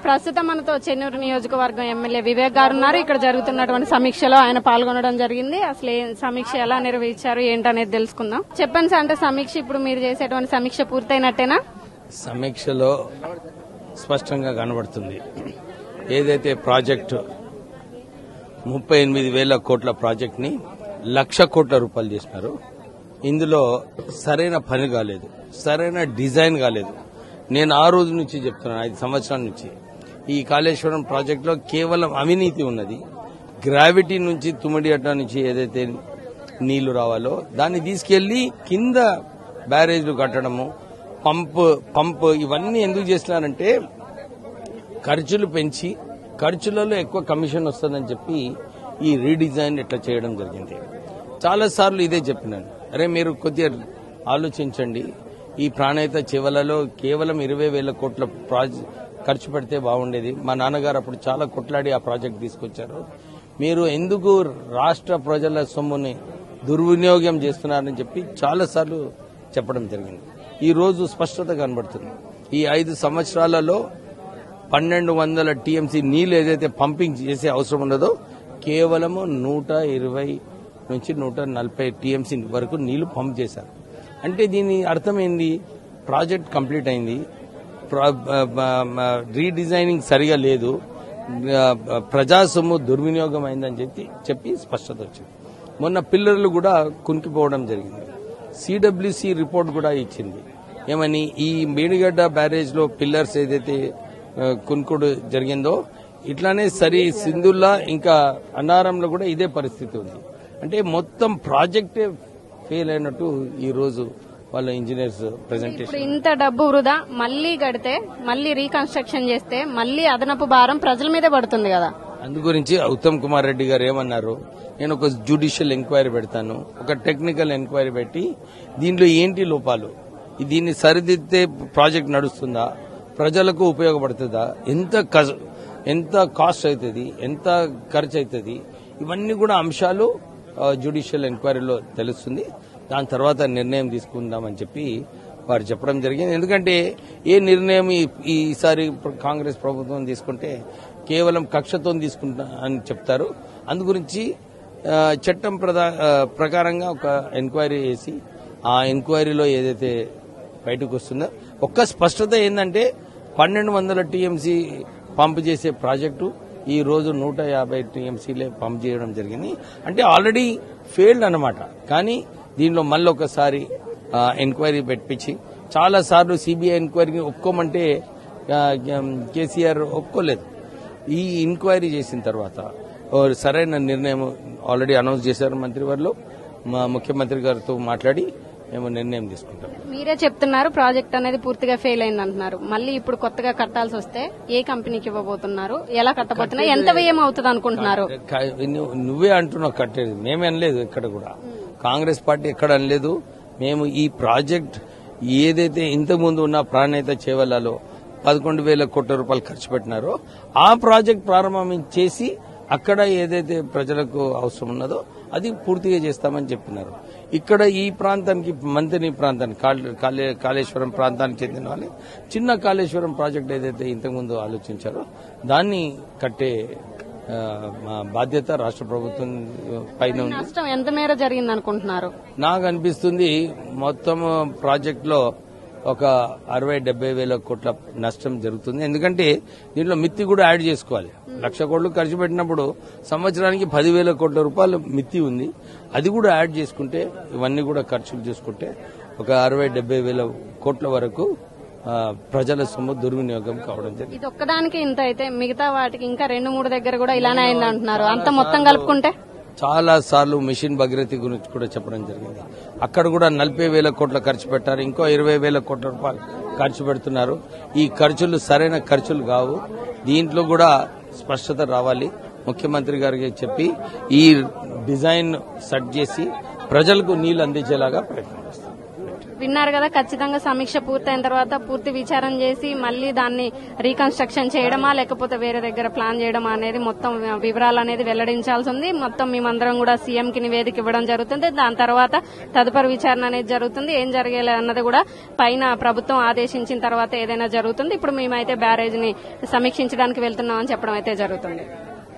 ప్రస్తుతం మనతో చెన్నూరు నియోజకవర్గం ఎమ్మెల్యే వివేక్ గారు ఉన్నారు ఇక్కడ జరుగుతున్నటువంటి సమీక్షలో ఆయన పాల్గొనడం జరిగింది అసలు ఏ సమీక్ష ఎలా నిర్వహించారు ఏంటనేది తెలుసుకుందాం చెప్పండి సార్ అంటే సమీక్ష ఇప్పుడు మీరు చేసేటువంటి సమీక్ష పూర్తయినట్టేనా సమీక్షలో స్పష్టంగా కనబడుతుంది ఏదైతే ప్రాజెక్టు ముప్పై ఎనిమిది వేల కోట్ల ప్రాజెక్ట్ని లక్ష కోట్ల రూపాయలు చేసినారు ఇందులో సరైన పని కాలేదు సరైన డిజైన్ కాలేదు నేను ఆ రోజు నుంచి చెప్తున్నాను ఐదు సంవత్సరాల నుంచి ఈ కాళేశ్వరం ప్రాజెక్టులో కేవలం అవినీతి ఉన్నది గ్రావిటీ నుంచి తుమ్మిడి అడ్డా నుంచి ఏదైతే నీళ్లు రావాలో దాన్ని తీసుకెళ్లి కింద బ్యారేజ్లు కట్టడము పంప్ పంప్ ఇవన్నీ ఎందుకు చేస్తున్నారంటే ఖర్చులు పెంచి ఖర్చులలో ఎక్కువ కమిషన్ వస్తుందని చెప్పి ఈ రీడిజైన్ ఇట్లా చేయడం జరిగింది చాలా సార్లు ఇదే చెప్పినాను అరే మీరు కొద్దిగా ఆలోచించండి ఈ ప్రాణహిత చివలలో కేవలం ఇరవై వేల కోట్ల ప్రాజెక్ట్ ఖర్చు పెడితే బాగుండేది మా నాన్నగారు అప్పుడు చాలా కొట్లాడి ఆ ప్రాజెక్ట్ తీసుకొచ్చారు మీరు ఎందుకు రాష్ట్ర ప్రజల సొమ్ముని దుర్వినియోగం చేస్తున్నారని చెప్పి చాలా సార్లు చెప్పడం జరిగింది ఈ రోజు స్పష్టత కనబడుతుంది ఈ ఐదు సంవత్సరాలలో పన్నెండు వందల టీఎంసీ నీళ్లు ఏదైతే పంపింగ్ చేసే అవసరం ఉన్నదో కేవలము నూట ఇరవై నుంచి నూట నలభై టీఎంసీ వరకు నీళ్లు పంప్ చేశారు అంటే దీని అర్థం ఏంది ప్రాజెక్ట్ కంప్లీట్ అయింది రీడిజైనింగ్ సరిగా లేదు ఆ, ప్రజా సొమ్ము దుర్వినియోగం అయిందని చెప్పి చెప్పి స్పష్టత వచ్చింది మొన్న పిల్లర్లు కూడా కునికిపోవడం జరిగింది సిడబ్ల్యూసి రిపోర్ట్ కూడా ఇచ్చింది ఏమని ఈ మేడిగడ్డ బ్యారేజ్ లో పిల్లర్స్ ఏదైతే ఆ, కునుకుడు జరిగిందో ఇట్లానే సరి సింధుల్లా ఇంకా అన్నారంలో కూడా ఇదే పరిస్థితి ఉంది అంటే మొత్తం ప్రాజెక్టే ఫెయిల్ అయినట్టు ఈ రోజు వాళ్ళ ఇంజనీర్స్ ప్రెజెంటేషన్ ఇప్పుడు ఇంత డబ్బు వృధా మళ్ళీ కడితే మళ్ళీ రీకన్స్ట్రక్షన్ చేస్తే మళ్ళీ అదనపు భారం ప్రజల మీదే పడుతుంది కదా అందు గురించి ఉత్తమ్ కుమార్ రెడ్డి గారు ఏమన్నారు నేను ఒక జ్యుడిషియల్ ఎంక్వైరీ పెడతాను ఒక టెక్నికల్ ఎంక్వైరీ పెట్టి దీంట్లో ఏంటి లోపాలు ఈ దీన్ని సరిదిద్దే ప్రాజెక్ట్ నడుస్తుందా ప్రజలకు ఉపయోగపడుతుందా ఎంత కజ- ఎంత కాస్ట్ అవుతుంది ఎంత ఖర్చు అవుతుంది ఇవన్నీ కూడా అంశాలు జ్యుడిషియల్ ఎంక్వైరీలో తెలుస్తుంది దాని తర్వాత నిర్ణయం తీసుకుందామని చెప్పి వారు చెప్పడం జరిగింది ఎందుకంటే ఏ నిర్ణయం ఈ- ఈసారి ప్ర- కాంగ్రెస్ ప్రభుత్వం తీసుకుంటే కేవలం కక్షతో తీసుకుంటా అని చెప్తారు అందు గురించి ఆ, చట్టం ప్రధా- ఆ, ప్రకారంగా ఒక ఎంక్వైరీ చేసి ఆ ఎంక్వైరీలో ఏదైతే బయటకు వస్తుందో ఒక్క స్పష్టత ఏంటంటే పన్నెండు వందల టీఎంసీ పంప్ చేసే ప్రాజెక్టు ఈ రోజు నూట యాభై టీఎంసీలే పంప్ చేయడం జరిగింది అంటే ఆల్రెడీ ఫెయిల్డ్ అన్నమాట కానీ దీనిలో మళ్ళీ ఒకసారి ఆ, ఎంక్వైరీ పెట్టించి చాలా సార్లు సిబిఐ ఎంక్వైరీకి ఒప్పుకోమంటే ఆ, కేసీఆర్ ఒప్పుకోలేదు ఈ ఎంక్వైరీ చేసిన తర్వాత ఓ సరైన నిర్ణయం ఆల్రెడీ అనౌన్స్ చేశారు మంత్రివర్లో మా ముఖ్యమంత్రి గారితో మాట్లాడి మేము నిర్ణయం తీసుకుంటాం మీరే చెప్తున్నారు ప్రాజెక్ట్ అనేది పూర్తిగా ఫెయిల్ అయింది అంటున్నారు మళ్ళీ ఇప్పుడు కొత్తగా కట్టాల్సి వస్తే ఏ కంపెనీకి ఇవ్వబోతున్నారు ఎలా కట్టబోతున్నారు ఎంత వ్యయం అవుతుంది అనుకుంటున్నారు క- నువ్వు- నువ్వే అంటున్నావు కట్టేది మేమే అనలేదు ఇక్కడ కూడా కాంగ్రెస్ పార్టీ ఎక్కడ అనలేదు మేము ఈ ప్రాజెక్ట్ ఏదైతే ఇంతకుముందు ఉన్న ప్రాణేత చేవలలో పదకొండు వేల కోట్ల రూపాయలు ఖర్చు పెట్టినారో ఆ ప్రాజెక్ట్ ప్రారంభం చేసి అక్కడ ఏదైతే ప్రజలకు అవసరం ఉన్నదో అది పూర్తిగా చేస్తామని చెప్పినారు ఇక్కడ ఈ ప్రాంతానికి మంత్రి ప్రాంతానికి కాళే- కాళే- కాళేశ్వరం ప్రాంతానికి చెందిన వాళ్ళు చిన్న కాళేశ్వరం ప్రాజెక్ట్ ఏదైతే ఇంతకుముందు ఆలోచించారో దాన్ని కట్టే ఆ, మా బాధ్యత రాష్ట్ర ప్రభుత్వం పైన ఉంది నష్టం ఎంత మేర జరిగింది అనుకుంటున్నారు నాకు అనిపిస్తుంది మొత్తం ప్రాజెక్ట్ లో ఒక అరవై డెబ్బై వేల కోట్ల నష్టం జరుగుతుంది ఎందుకంటే దీంట్లో మిత్తి కూడా యాడ్ చేసుకోవాలి లక్ష కోట్లు ఖర్చు పెట్టినప్పుడు సంవత్సరానికి పదివేల కోట్ల రూపాయలు మిత్తి ఉంది అది కూడా యాడ్ చేసుకుంటే ఇవన్నీ కూడా ఖర్చులు చేసుకుంటే ఒక అరవై డెబ్బై వేల కోట్ల వరకు ఆ, ప్రజల సొమ్ము దుర్వినియోగం కావడం జరిగింది ఇది ఒక్కదానికి ఇంత అయితే మిగతా వాటికి ఇంకా రెండు మూడు దగ్గర కూడా ఇలానే అయింది అంటున్నారు అంత మొత్తం కలుపుకుంటే చాలా సార్లు మిషన్ భగీరథి గురించి కూడా చెప్పడం జరిగింది అక్కడ కూడా నలభై వేల కోట్ల ఖర్చు పెట్టారు ఇంకో ఇరవై వేల కోట్ల రూపాయలు ఖర్చు పెడుతున్నారు ఈ ఖర్చులు సరైన ఖర్చులు కావు దీంట్లో కూడా స్పష్టత రావాలి ముఖ్యమంత్రి గారికి చెప్పి ఈ డిజైన్ సెట్ చేసి ప్రజలకు నీళ్లు అందించేలాగా ప్రయత్నం చేస్తారు విన్నారు కదా ఖచ్చితంగా సమీక్ష పూర్తయిన తర్వాత పూర్తి విచారం చేసి మళ్ళీ దాన్ని రీకన్స్ట్రక్షన్ చేయడమా లేకపోతే వేరే దగ్గర ప్లాన్ చేయడమా అనేది మొత్తం వివరాలు అనేది వెల్లడించాల్సి ఉంది మొత్తం మేమందరం కూడా సీఎం కి నివేదిక ఇవ్వడం జరుగుతుంది దాని తర్వాత తదుపరి విచారణ అనేది జరుగుతుంది ఏం జరిగేలా అన్నది కూడా పైన ప్రభుత్వం ఆదేశించిన తర్వాత ఏదైనా జరుగుతుంది ఇప్పుడు మేమైతే బ్యారేజ్ ని సమీక్షించడానికి వెళ్తున్నామని చెప్పడం అయితే జరుగుతుంది